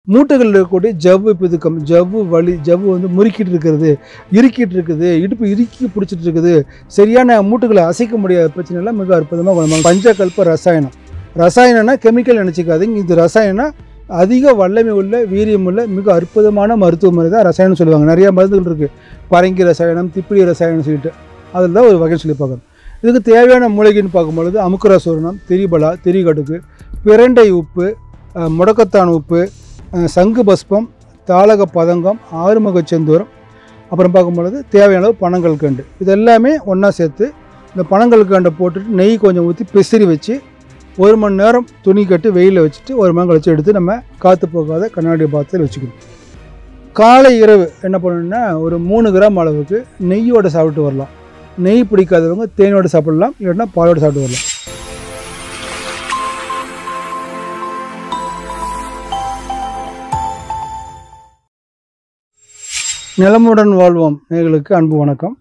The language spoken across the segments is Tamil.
மூட்டுகளில் இருக்கக்கூடிய ஜவ்வு பிதுக்கம் ஜவ்வு வலி ஜவ்வு வந்து முறுக்கிட்டு இருக்கிறது இறுக்கிட்டு இருக்குது இடுப்பு இறுக்கி பிடிச்சிட்டு இருக்குது சரியான மூட்டுகளை அசைக்க முடியாத பிரச்சனைலாம் மிக அற்புதமாக குணமாகும் பஞ்சகல்ப ரசாயனம் ரசாயனம்னா கெமிக்கல் நினச்சிக்காதீங்க இது ரசாயனம்னா அதிக வல்லமை உள்ள வீரியம் உள்ள மிக அற்புதமான மருத்துவ முறை தான் ரசாயனம் சொல்லுவாங்க நிறைய மருந்துகள் இருக்குது பரங்கி ரசாயனம் திப்பிலி ரசாயனம் சொல்லிட்டு அதில் தான் ஒரு வகை சொல்லி பார்க்குறோம் இதுக்கு தேவையான மூலிகைன்னு பார்க்கும்பொழுது அமுக்குர சூரணம் திரிபலா திரிகடுக்கு பிரண்டை உப்பு அஹ், முடக்கத்தான் உப்பு அஹ், சங்கு பஸ்பம் தாளக பதங்கம் ஆறுமுக செந்தூரம் அப்புறம் பார்க்கும்பொழுது தேவையான அளவு பனங்கள் கண்டு இது எல்லாமே ஒன்றா சேர்த்து இந்த பனங்கள் கண்டை போட்டுட்டு நெய் கொஞ்சம் ஊற்றி பிசிறி வச்சு ஒரு மணி நேரம் துணி கட்டி வெயிலில் வச்சுட்டு ஒரு மணி கழிச்சு எடுத்து நம்ம காற்று போகாத கண்ணாடி பாத்திரத்தில் வச்சுக்கணும் காலை இரவு என்ன பண்ணணும்னா ஒரு மூணு கிராம் அளவுக்கு நெய்யோட சாப்பிட்டு வரலாம் நெய் பிடிக்காதவங்க தேனோட சாப்பிடலாம் இல்லைன்னா பாலோட சாப்பிட்டு வரலாம் நிலமுடன் வாழ்வோம் நேர்களுக்கு அன்பு வணக்கம்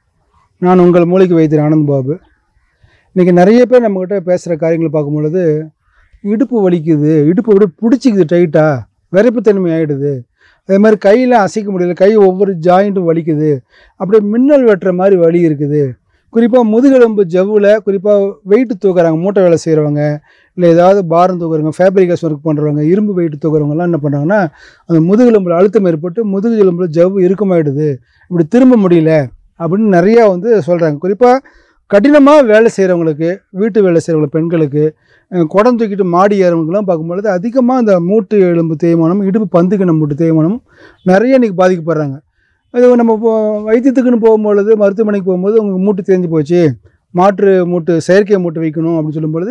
நான் உங்கள் மூலிகை வைத்தியர் ஆனந்த் பாபு இன்றைக்கி நிறைய பேர் நம்மக்கிட்ட பேசுகிற காரியங்களை பார்க்கும் பொழுது இடுப்பு வலிக்குது இடுப்பு அப்படியே பிடிச்சிக்குது டைட்டாக விரைப்புத்தன்மை ஆகிடுது அதே மாதிரி கையில் அசைக்க முடியல கை ஒவ்வொரு ஜாயிண்ட்டும் வலிக்குது அப்படியே மின்னல் வெட்டுற மாதிரி வலி இருக்குது குறிப்பாக முதுகெலும்பு ஜவ்வில் குறிப்பாக வெயிட்டு தூக்குறாங்க மூட்டை வேலை செய்கிறவங்க இல்லை ஏதாவது பாரம் தூக்குறவங்க ஃபேப்ரிகேஷன் ஒர்க் பண்ணுறவங்க இரும்பு வெயிட் தூக்குறவங்கலாம் என்ன பண்ணுறாங்கன்னா அந்த முதுகெலும்பில் அழுத்தம் ஏற்பட்டு முதுகெலும்பில் ஜவ்வு இறுக்கமாயிடுது இப்படி திரும்ப முடியல அப்படின்னு நிறையா வந்து சொல்கிறாங்க குறிப்பாக கடினமாக வேலை செய்கிறவங்களுக்கு வீட்டு வேலை செய்கிறவங்க பெண்களுக்கு அஹ், குடம் தூக்கிட்டு மாடி ஏறவங்களுக்குலாம் பார்க்கும்பொழுது அதிகமாக இந்த மூட்டு எலும்பு தேய்மானம் இடுப்பு பந்துக்கின மூட்டு தேய்மானம் நிறைய இன்றைக்கி பாதிக்கப்படுறாங்க அது நம்ம இப்போ வைத்தியத்துக்குன்னு போகும்பொழுது மருத்துவமனைக்கு போகும்போது உங்களுக்கு மூட்டு தேஞ்சு போச்சு மாற்று மூட்டு செயற்கை மூட்டு வைக்கணும் அப்படின்னு சொல்லும்பொழுது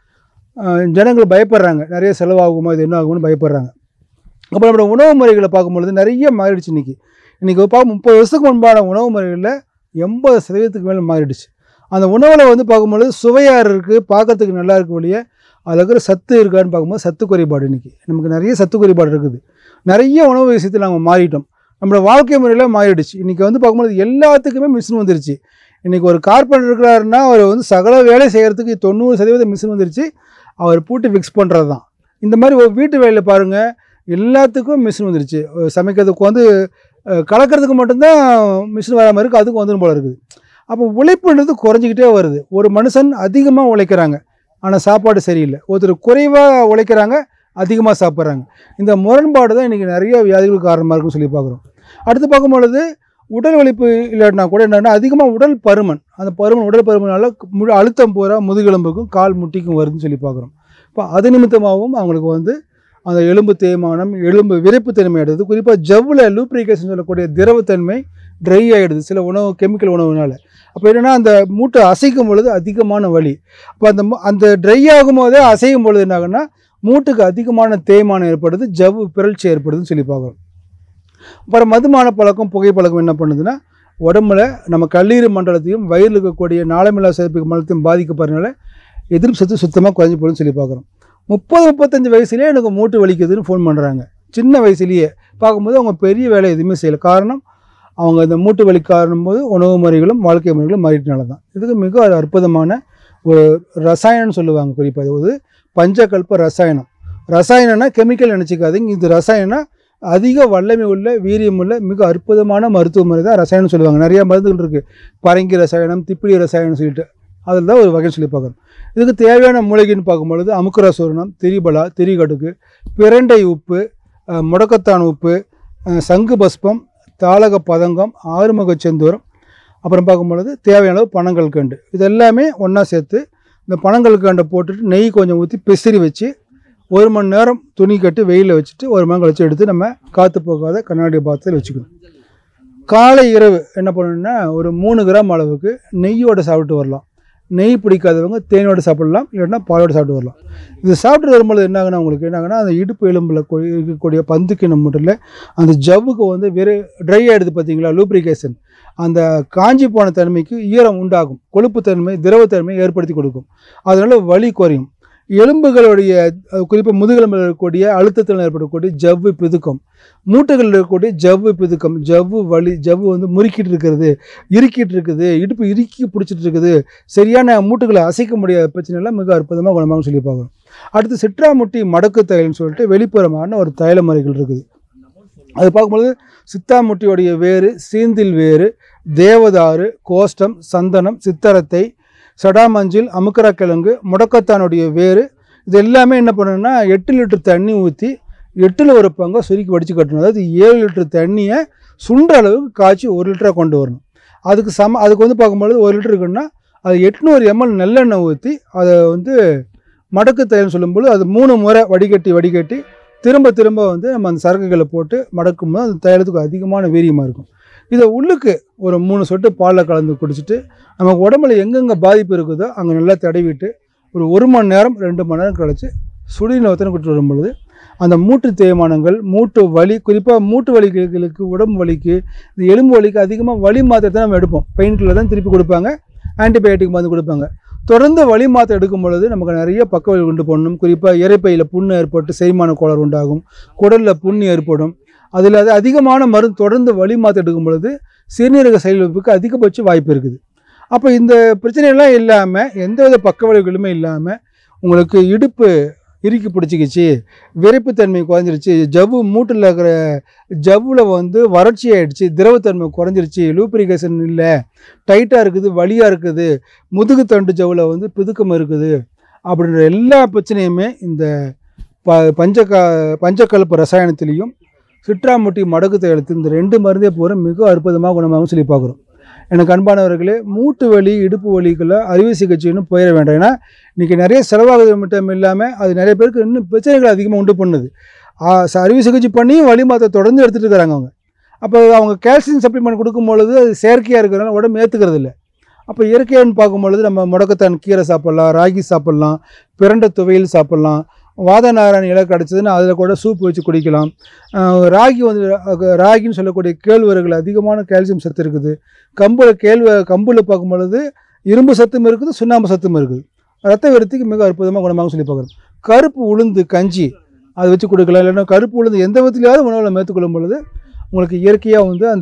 அஹ், ஜனங்கள் பயப்படுறாங்க நிறைய செலவாகுமா இது என்ன ஆகும்னு பயப்படுறாங்க அப்புறம் நம்மளோட உணவு முறைகளை பார்க்கும்பொழுது நிறைய மாறிடுச்சு இன்றைக்கி இன்றைக்கி பார்க்க முப்பது வருஷத்துக்கு முன்பான உணவு முறைகளில் எண்பது சதவீதத்துக்கு மேலே மாறிடுச்சு அந்த உணவில் வந்து பார்க்கும்பொழுது சுவையாக இருக்குது பார்க்கறதுக்கு நல்லா இருக்க வழியே அதில் இருக்கிற சத்து இருக்கான்னு பார்க்கும்போது சத்து குறைபாடு இன்றைக்கி நமக்கு நிறைய சத்து குறைபாடு இருக்குது நிறைய உணவு விஷயத்தில் நம்ம மாறிட்டோம் நம்மளோட வாழ்க்கை முறையில் மாறிடுச்சு இன்றைக்கி வந்து பார்க்கும்போது எல்லாத்துக்குமே மிஷின் வந்துருச்சு இன்றைக்கி ஒரு கார்பெண்டர் இருக்கிறாருன்னா அவர் வந்து சகல வேலை செய்கிறதுக்கு தொண்ணூறு சதவீதம் மிஷின் வந்துருச்சு அவர் பூட்டு ஃபிக்ஸ் பண்ணுறது தான் இந்த மாதிரி ஒரு வீட்டு வேலையில் பாருங்கள் எல்லாத்துக்கும் மிஷின் வந்துருச்சு அஹ் சமைக்கிறதுக்கு வந்து அஹ் கலக்கிறதுக்கு மட்டும்தான் மிஷின் வர மாதிரி இருக்குது அதுக்கும் வந்துடும் போல இருக்குது அப்போ உழைப்புன்றது குறைஞ்சிக்கிட்டே வருது ஒரு மனுஷன் அதிகமாக உழைக்கிறாங்க ஆனால் சாப்பாடு சரியில்லை ஒருத்தர் குறைவாக உழைக்கிறாங்க அதிகமாக சாப்பிட்றாங்க இந்த முரண்பாடு தான் இன்றைக்கி நிறைய வியாதிகளுக்கு காரணமாக இருக்குன்னு சொல்லி பார்க்குறோம் அடுத்து பார்க்கும் பொழுது உடல் உழைப்பு இல்லாட்டினா கூட என்னென்னா அதிகமாக உடல் பருமன் அந்த பருமன் உடல் பருமனால முழு அழுத்தம் பூரா முதுகெலும்புக்கும் கால் முட்டிக்கும் வருதுன்னு சொல்லி பார்க்குறோம் இப்போ அது நிமித்தமாகவும் அவங்களுக்கு வந்து அந்த எலும்பு தேய்மானம் எலும்பு விரைப்புத்தன்மை ஆயிடுது குறிப்பாக ஜவ்வில் லூப்ரிகேஷன் சொல்லக்கூடிய திரவத்தன்மை ட்ரை ஆகிடுது சில உணவு கெமிக்கல் உணவுனால அப்போ என்னென்னா அந்த மூட்டை அசைக்கும் பொழுது அதிகமான வலி அப்போ அந்த மு- அந்த ட்ரை ஆகும் போதே அசையும் பொழுது என்ன ஆகுன்னா மூட்டுக்கு அதிகமான தேய்மானம் ஏற்படுது ஜவ்வு பிறழ்ச்சி ஏற்படுதுன்னு சொல்லி பார்க்குறோம் அப்புறம் மதுமான பழக்கம் புகைப்பழக்கம் என்ன பண்ணுதுன்னா உடம்புல நம்ம கல்லீரல் மண்டலத்தையும் வயிறில் இருக்கக்கூடிய நாளமில்லா சிறப்பு மண்டலத்தையும் பாதிக்கப்படுறதுனால எதிர்ப்பு சத்து சுத்தமாக குறைஞ்சி போகுதுன்னு சொல்லி பார்க்குறோம் முப்பது முப்பத்தஞ்சு வயசுலேயே எனக்கு மூட்டு வலிக்குதுன்னு ஃபோன் பண்ணுறாங்க சின்ன வயசுலேயே பார்க்கும்போது அவங்க பெரிய வேலை எதுவுமே செய்யலை காரணம் அவங்க இந்த மூட்டு வலி காரணம் போது உணவு முறைகளும் வாழ்க்கை முறைகளும் மாறிட்டனால தான் இதுக்கு மிக ஒரு அற்புதமான ஒரு ரசாயனம் சொல்லுவாங்க குறிப்பாக இது ஒரு பஞ்சகல்ப ரசாயனம் ரசாயனம்னா கெமிக்கல் நினச்சிக்காதீங்க இது ரசாயனம் அதிக வல்லமை உள்ள வீரியம் உள்ள மிக அற்புதமான மருத்துவ முறை தான் ரசாயனம் சொல்லுவாங்க நிறைய மருந்துகள் இருக்குது பரங்கி ரசாயனம் திப்பிலி ரசாயனம் சொல்லிட்டு அதில் தான் ஒரு வகை சொல்லி பார்க்குறோம் இதுக்கு தேவையான மூலிகைன்னு பார்க்கும்பொழுது அமுக்குர சூரணம் திரிபலா திரிகடுக்கு பிரண்டை உப்பு அஹ், முடக்கத்தான் உப்பு அஹ், சங்கு பஸ்பம் தாளக பதங்கம் ஆறுமுக செந்தூரம் அப்புறம் பார்க்கும்பொழுது தேவையான அளவு பனங்கள் கண்டு இது எல்லாமே ஒன்றா சேர்த்து இந்த பனங்கள் கண்டை போட்டுட்டு நெய் கொஞ்சம் ஊற்றி பிசிறி வச்சு ஒரு மணி நேரம் துணி கட்டி வெயிலில் வச்சுட்டு ஒரு மணி கழிச்சு எடுத்து நம்ம காற்று போகாத கண்ணாடி பாத்திரத்தில் வச்சுக்கணும் காலை இரவு என்ன பண்ணணும்னா ஒரு மூணு கிராம் அளவுக்கு நெய்யோட சாப்பிட்டு வரலாம் நெய் பிடிக்காதவங்க தேனோட சாப்பிடலாம் இல்லைன்னா பாலோட சாப்பிட்டு வரலாம் இது சாப்பிட்டு வரும்போது என்ன ஆகுனா உங்களுக்கு என்ன ஆகுனா அந்த இடுப்பு எலும்பில் கொ- இருக்கக்கூடிய பந்துக்கினம் மட்டும் இல்லை அந்த ஜவ்வுக்கு வந்து வெறு ட்ரை ஆகிடுது பார்த்தீங்களா லூப்ரிகேஷன் அந்த காஞ்சி போன தன்மைக்கு ஈரம் உண்டாகும் கொழுப்பு தன்மை திரவத்தன்மை ஏற்படுத்தி கொடுக்கும் அதனால வலி குறையும் எலும்புகளுடைய குறிப்பாக முதுகெலும்பில் இருக்கக்கூடிய அழுத்தத்தில் ஏற்படக்கூடிய ஜவ்வு பிதுக்கம் மூட்டுகளில் இருக்கக்கூடிய ஜவ்வு பிதுக்கம் ஜவ்வு வலி ஜவ்வு வந்து முறுக்கிட்டு இருக்கிறது இறுக்கிட்டு இருக்குது இடுப்பு இறுக்கி பிடிச்சிட்டு இருக்குது சரியான மூட்டுகளை அசைக்க முடியாத பிரச்சனைலாம் மிக அற்புதமாக குணமாகும் சொல்லி பார்க்குறோம் அடுத்து சிட்ராமுட்டி மடக்கு தைலம்னு சொல்லிட்டு வெளிப்புறமான ஒரு தைல முறைகள் இருக்குது அது பார்க்கும்பொழுது சித்தாமுட்டியோடைய வேறு சீந்தில் வேறு தேவதாறு கோஷ்டம் சந்தனம் சித்தரத்தை சடாமஞ்சில் அமுக்கரக்கிழங்கு முடக்கத்தானுடைய வேறு இது எல்லாமே என்ன பண்ணணும்னா எட்டு லிட்டர் தண்ணி ஊற்றி எட்டில் ஒரு பங்கை சுருக்கி வடித்து கட்டணும் அதாவது ஏழு லிட்டர் தண்ணியை சுண்டுற அளவுக்கு காய்ச்சி ஒரு லிட்டராக கொண்டு வரணும் அதுக்கு சம அதுக்கு வந்து பார்க்கும்பொழுது ஒரு லிட்டர் இருக்குன்னா அது எட்நூறு எம்எல் நல்லெண்ணெய் ஊற்றி அதை வந்து மடக்கு தைலம் சொல்லும்போது அது மூணு முறை வடிகட்டி வடிகட்டி திரும்ப திரும்ப வந்து நம்ம அந்த சரக்குகளை போட்டு மடக்கும் போது அந்த தைலத்துக்கு அதிகமான வீரியமாக இருக்கும் இதை உள்ளுக்கு ஒரு மூணு சொட்டு பாலில் கலந்து குடிச்சிட்டு நமக்கு உடம்புல எங்கெங்கே பாதிப்பு இருக்குதோ அங்கே நல்லா தடவிட்டு ஒரு ஒரு மணி நேரம் ரெண்டு மணி நேரம் கழிச்சு சுடுநீர் ஒத்தனை குடிச்சு வரும் பொழுது அந்த மூட்டு தேய்மானங்கள் மூட்டு வலி குறிப்பாக மூட்டு வலிகளுக்கு உடம்பு வலிக்கு இந்த எலும்பு வலிக்கு அதிகமாக வலி மாத்திரை தான் நம்ம எடுப்போம் பெயின் கில்லர் தான் திருப்பி கொடுப்பாங்க ஆன்டிபயோட்டிக் மருந்து கொடுப்பாங்க தொடர்ந்து வலி மாத்திரை எடுக்கும் பொழுது நமக்கு நிறைய பக்க வலி உண்டு பண்ணணும் குறிப்பாக இறைப்பையில் புண்ணு ஏற்பட்டு செரிமான கோளாறு உண்டாகும் குடலில் புண்ணு ஏற்படும் அதில் அது அதிகமான மருந்து தொடர்ந்து வலி மாத்திரை எடுக்கும் பொழுது சிறுநீரக செயலிழப்புக்கு அதிகபட்ச வாய்ப்பு இருக்குது அப்போ இந்த பிரச்சனையெல்லாம் இல்லாமல் எந்தவித பக்க விளைவுகளுமே இல்லாமல் உங்களுக்கு இடுப்பு இறுக்கி பிடிச்சிக்கிச்சு விரைப்புத்தன்மை குறைஞ்சிருச்சு ஜவ்வு மூட்டில் இருக்கிற ஜவ்வில் வந்து வறட்சி ஆயிடுச்சு திரவத்தன்மை குறைஞ்சிருச்சு லூப்ரிகேஷன் இல்லை டைட்டாக இருக்குது வலியாக இருக்குது முதுகு தண்டு ஜவ்வில் வந்து பிதுக்கம் இருக்குது அப்படின்ற எல்லா பிரச்சனையுமே இந்த ப பஞ்சகா பஞ்சக்கலப்பு ரசாயனத்திலையும் சிட்ராமுட்டி மடக்கு தைலத்து இந்த ரெண்டு மருந்தே போகிற மிக அற்புதமாக குணமாகவும் சொல்லி பார்க்குறோம் எனக்கு அன்பானவர்களே மூட்டு வலி இடுப்பு வலிக்குள்ள அறுவை சிகிச்சைன்னு போயிட வேண்டாம் ஏன்னா இன்றைக்கி நிறைய செலவாகுது மட்டும் இல்லாமல் அது நிறைய பேருக்கு இன்னும் பிரச்சனைகள் அதிகமாக உண்டு பண்ணுது ஆ, ச- அறுவை சிகிச்சை பண்ணி வலி மாத்திரை தொடர்ந்து எடுத்துகிட்டு இருக்கிறாங்க அவங்க அப்போ அவங்க கால்சியம் சப்ளிமெண்ட் கொடுக்கும் பொழுது அது செயற்கையாக இருக்கிறனால உடம்பு ஏற்றுக்கிறது இல்லை அப்போ இயற்கையான்னு பார்க்கும்பொழுது நம்ம முடக்கத்தான் கீரை சாப்பிட்லாம் ராகி சாப்பிட்லாம் பிரண்டை துவையல் சாப்பிட்லாம் வாத நாராயண இலை கிடச்சதுன்னா அதில் கூட சூப் வச்சு குடிக்கலாம் ஆஹ் ராகி வந்து அக- ராகின்னு சொல்லக்கூடிய கேழ்வரகுல அதிகமான கால்சியம் சத்து இருக்குது கம்புல கேழ்வ கம்புல பார்க்கும் பொழுது இரும்பு சத்தும் இருக்குது சுண்ணாம்பு சத்தும் இருக்குது ரத்த விருத்திக்கு மிக அற்புதமாக குணமாக சொல்லி பார்க்குறோம் கருப்பு உளுந்து கஞ்சி அதை வச்சு கொடுக்கலாம் இல்லைன்னா கருப்பு உளுந்து எந்த விதத்துலையாவது உணவில் மேற்கொள்ளும் பொழுது உங்களுக்கு இயற்கையாக வந்து அந்த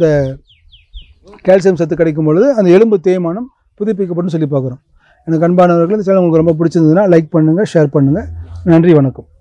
கால்சியம் சத்து கிடைக்கும் பொழுது அந்த எலும்பு தேய்மானம் புதுப்பிக்கப்படும் சொல்லி பார்க்குறோம் எனக்கு அன்பானவர்கள் இந்த சேனல் உங்களுக்கு ரொம்ப பிடிச்சிருந்ததுன்னா லைக் பண்ணுங்கள் ஷேர் பண்ணுங்கள் நன்றி வணக்கம்